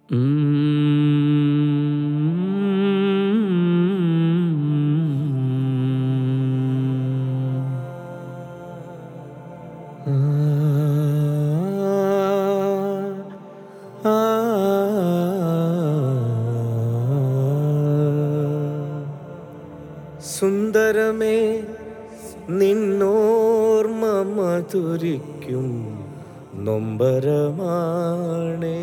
സുന്ദരമേ നിന്നോർമ്മ മധുരിക്കും നൊമ്പരമാണേ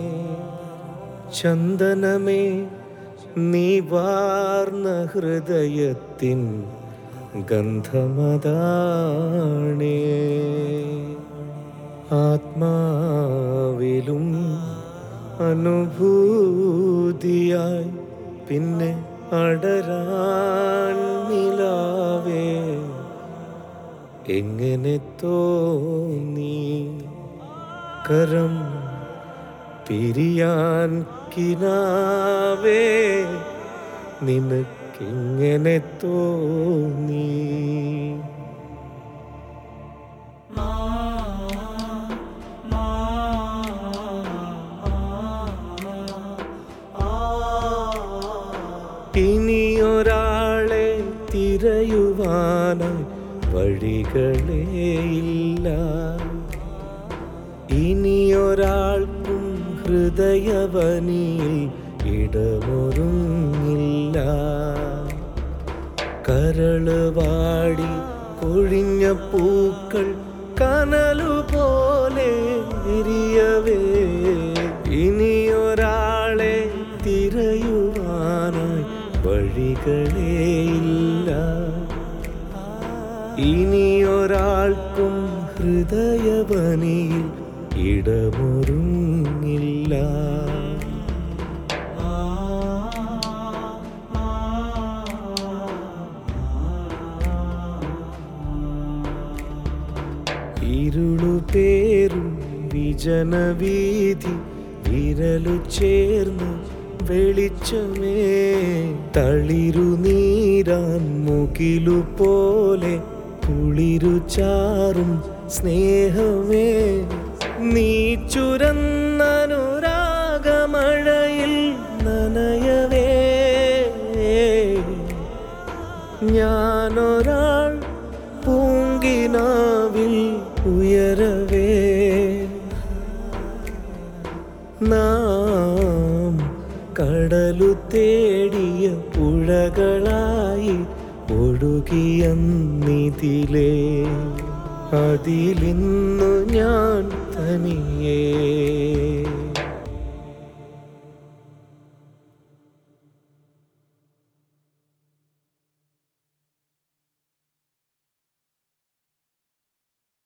ചന്ദനമേ നീ വാർന്ന ഹൃദയത്തിൻ ഗന്ധമതാണേ ആത്മാവിലും അനുഭൂതിയായി പിന്നെ അടരാൻ നിലാവേ എങ്ങനെ തോന്നി കരം പിരിയാൻ കിനാവേ നിനക്കെങ്ങനെ തോന്നി ഇനിയൊരാളെ തിരയുവാനായി വഴികളേയില്ല ഇനിയൊരാൾക്കും ഹൃദയവനിയിൽ ഇടമൊരുങ്ങില്ല കരള് വാടി കൊഴിഞ്ഞ പൂക്കൾ കനലുപോലെ എരിയവേ ഇനിയൊരാളെ തിരയുവാനായി വഴികളേയില്ല ഇനിയൊരാൾക്കും ഹൃദയവനിയിൽ ഇടമൊരുങ്ങില്ല ഇരുളുപേരും വിജനവീതി വിരലു ചേർന്ന് വെളിച്ചമേ തളിരു നീരാൻ മുകിലു പോലെ കുളിരു ചാറും സ്നേഹമേ നീ ചുരന്നനുരാഗമഴയിൽ നനയവേ ഞാനൊരാൾ പൂങ്കിനാവിൽ ഉയരവേ നാം കടലു തേടിയ പുഴകളായി ഒഴുകിയ നിതിലേ അതിലിന്നു ഞാൻ